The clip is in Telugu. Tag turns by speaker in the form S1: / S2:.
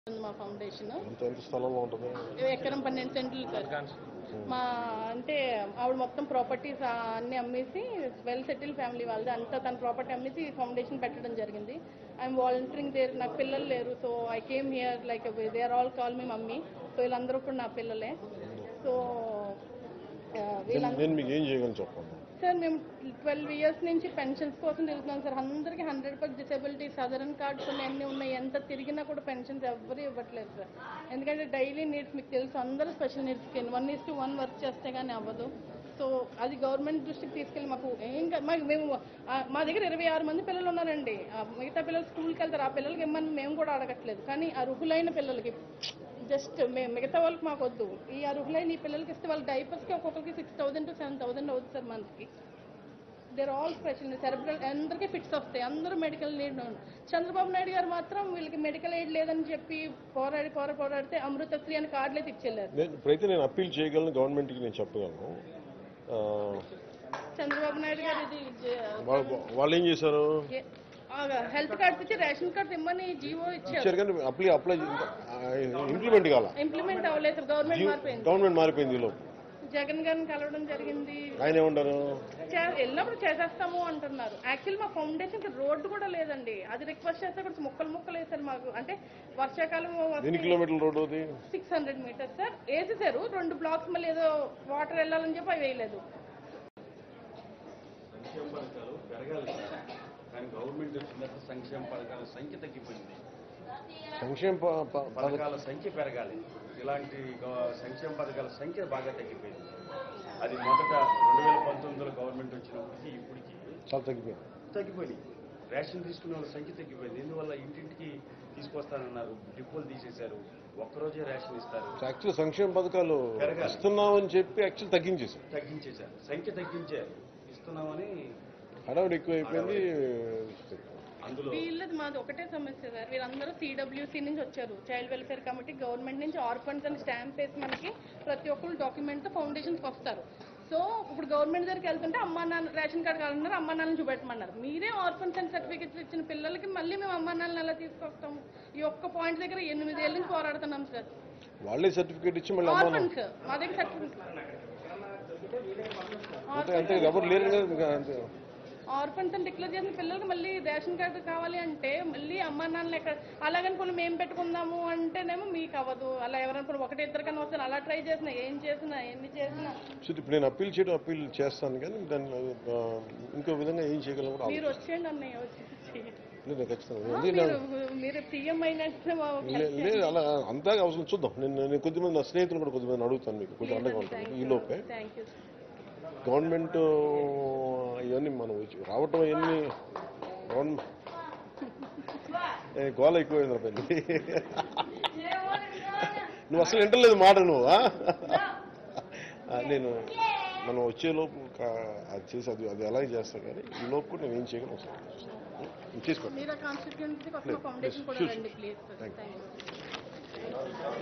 S1: మా ఫౌండేషన్
S2: ఎంత ఎంత స్థలంలో ఉంటుంది
S1: ఎకరం పన్నెండు సెంట్లు సార్ మా అంటే ఆవిడ మొత్తం ప్రాపర్టీస్ అన్ని అమ్మేసి వెల్ సెటిల్ ఫ్యామిలీ వాళ్ళది అంతా తన ప్రాపర్టీ అమ్మేసి ఫౌండేషన్ పెట్టడం జరిగింది ఐఎమ్ వాలంటీరింగ్ దేర్ నాకు పిల్లలు లేరు so I came here like they are all call me mummy so వీళ్ళందరూ కూడా నా పిల్లలే సో వీళ్ళందరూ
S2: నేను మీకు ఏం చేయగలను చెప్పండి
S1: సార్ మేము ట్వెల్వ్ ఇయర్స్ నుంచి పెన్షన్స్ కోసం తిరుగుతున్నాం సార్ అందరికీ హండ్రెడ్ పర్సెంట్ డిసబిలిటీ సదరన్ కార్డ్స్ కొన్ని అన్నీ ఉన్నాయి ఎంత తిరిగినా కూడా పెన్షన్స్ ఎవ్వరూ ఇవ్వట్లేదు సార్ ఎందుకంటే డైలీ నీడ్స్ మీకు తెలుసు అందరూ స్పెషల్ నీడ్స్ కింద one is to one work చేస్తే కానీ అవ్వదు సో అది గవర్నమెంట్ దృష్టికి తీసుకెళ్ళి మాకు ఏం కా- మాకు మేము ఆ, మా దగ్గర ఇరవై ఆరు మంది పిల్లలు ఉన్నారండి ఆ, మిగతా పిల్లలు స్కూల్కి వెళ్తారు ఆ పిల్లలకి ఇమ్మని మేము కూడా అడగట్లేదు కానీ అర్హులైన పిల్లలకి జస్ట్ మేము మిగతా వాళ్ళకి మాకు వద్దు ఈ అర్హులైన ఈ పిల్లలకి ఇస్తే వాళ్ళ డైపర్స్కి ఒక్కొక్కరికి six thousand to seven thousand అవుతుంది సార్ మంత్కి దేర్ ఆల్ స్పెషల్ సెరబ్రల్ అందరికీ ఫిట్స్ వస్తాయి అందరూ మెడికల్ నీడ్ చంద్రబాబు నాయుడు గారు మాత్రం వీళ్ళకి మెడికల్ ఎయిడ్ లేదని చెప్పి పోరాడి పోరాడి పోరాడితే అమృతశ్రీ అని కార్డులే తెచ్చెళ్ళారు
S2: నేను ఇప్పుడైతే నేను అప్పీల్ చేయగలను గవర్నమెంట్కి నేను చెప్పగలను ఆ,
S1: చంద్రబాబు నాయుడు గారు ఇది
S2: వాళ్ళు వాళ్ళు ఏం చేశారు
S1: హెల్త్ కార్డ్స్ ఇచ్చి రేషన్ కార్డ్స్ ఇమ్మని జీవో ఇచ్చారు
S2: ఇచ్చారు కానీ అప్లై అప్లై ఇంప్లిమెంట్ కాల
S1: ఇంప్లిమెంట్ అవ్వలేదు సార్ గవర్నమెంట్ మారిపోయింది
S2: గవర్నమెంట్ మారిపోయింది ఈలో
S1: జగన్ గారిని కలవడం జరిగింది
S2: ఆయన ఏమంటారు
S1: చే- వెళ్ళినప్పుడు చేసేస్తాము అంటున్నారు యాక్చువల్ మా ఫౌండేషన్ కి రోడ్డు కూడా లేదండి అది రిక్వెస్ట్ చేస్తే కూడా ముక్కలు ముక్కలు వేసారు మాకు అంటే వర్షాకాలం
S2: ఎన్ని కిలోమీటర్ల రోడ్డు అది
S1: సిక్స్ హండ్రెడ్ మీటర్స్ సార్ వేసేసారు రెండు బ్లాక్స్ మళ్ళీ ఏదో వాటర్ వెళ్ళాలని చెప్పి అవి వేయలేదు
S3: సంక్షేమ పథకాలు పెరగాలి సార్. కానీ గవర్నమెంట్ వచ్చిన సంక్షేమ పథకాల సంఖ్య తగ్గిపోయింది
S2: సంక్షేమ ప- ప- పథకం
S3: పథకాల సంఖ్య పెరగాలి ఇలాంటి గవ- సంక్షేమ పథకాల సంఖ్య బాగా తగ్గిపోయింది అది మొదట రెండు వేల పంతొమ్మిదిలో గవర్నమెంట్ వచ్చినప్పటికి ఇప్పటికి
S2: చాలా తగ్గిపోయింది
S3: తగ్గిపోయింది రేషన్ తీసుకునే వాళ్ళ సంఖ్య తగ్గిపోయింది ఎందువల్ల ఇంటింటికి తీసుకొస్తానన్నారు డిపోలు తీసేశారు ఒక్కరోజే రేషన్ ఇస్తారు
S2: యాక్చువల్ సంక్షేమ పథకాలు
S3: పెరగాలి.
S2: ఇస్తున్నామని చెప్పి యాక్చువల్ తగ్గించేసారు
S3: తగ్గించేశారు సంఖ్య తగ్గించారు ఇస్తున్నామని
S2: హడావుడి ఎక్కువ అయిపోయింది
S3: అందులో
S1: వీళ్ళది మాది ఒకటే సమస్య సార్ వీళ్ళందరూ సిడబ్ల్యూసీ నుంచి వచ్చారు చైల్డ్ వెల్ఫేర్ కమిటీ గవర్నమెంట్ నుంచి ఆర్ఫన్స్ అని స్టాంప్ వేసి మనకి ప్రతి ఒక్కరు డాక్యుమెంట్ ఫౌండేషన్స్కి వస్తారు సో ఇప్పుడు గవర్నమెంట్ దగ్గరికి వెళ్తుంటే అమ్మా నాన్న రేషన్ కార్డు కావాలన్నారు అమ్మా నాన్నని చూపెట్టమన్నారు మీరే ఆర్ఫన్స్ అండ్ సర్టిఫికెట్స్ ఇచ్చిన పిల్లలకి మళ్ళీ మేము అమ్మా నాన్నని ఎలా తీసుకొస్తాము ఈ ఒక్క పాయింట్ దగ్గర ఎనిమిది ఏళ్ళ నుంచి పోరాడుతున్నాం సార్
S2: వాళ్ళే సర్టిఫికేట్ ఇచ్చి మళ్ళీ అమ్మ
S1: ఆర్ఫన్స్ మా దగ్గర సర్టిఫికెట్
S2: అంతే అంతే ఎవరు లేరు కదా ఇంకా అంతే
S1: ఆర్ఫన్స్ అని డిక్లేర్ చేసిన పిల్లలకి మళ్ళీ రేషన్ కార్డు కావాలి అంటే మళ్ళీ అమ్మా నాన్నలు ఎక్కడ అలాగనుకుని మేము పెట్టుకుందాము అంటేనేమో మీకు అవ్వదు అలా ఎవరనుకుని ఒకటి ఇద్దరు కన్నా వస్తాను అలా ట్రై చేసినా ఏం చేసినా ఎన్ని చేసినా
S2: సో ఇప్పుడు నేను అప్పీల్ చేయడం అప్పీల్ చేస్తాను కానీ దాన్ని ఆ, ఇంకో విధంగా ఏం చేయగలను కూడా
S1: మీరు వచ్చేయండి అన్నయ్య వచ్చేసి
S2: లేదు ఖచ్చితంగా
S1: ఆ,
S2: ఉంది నా-
S1: మీరు మీరు సీఎం అయినట్టు
S2: లే- లేదు అలా అంతా అవసరం చూద్దాం నేను నేను కొద్దిమంది నా స్నేహితులు కూడా కొద్దిమంది అడుగుతాను మీకు కొంచెం అండగా ఉంటాను ఈ లోపే
S1: థ్యాంక్ యూ
S2: గవర్నమెంట్ ఇవన్నీ మనం వచ్చి రావటం ఇవన్నీ గవర్నమెంట్ ఏ, గోల ఎక్కువైంది రా పెళ్ళి నువ్వు అసలు వింటలేదు మాట నువ్వు ఆ? ఆ, నేను మనం వచ్చే లోపు కా- అది చేసి అది అది ఎలా చేస్తాను కానీ ఈ లోపు కూడా నేను ఏం చేయగలను ఒకసారి చేసుకోండి
S1: మీరు కాన్స్టిట్యూన్సీకి వస్తున్న
S2: లేదు,
S1: ఫౌండేషన్ కూడా
S2: sure,
S1: రండి please
S2: Thank you.
S1: Thank you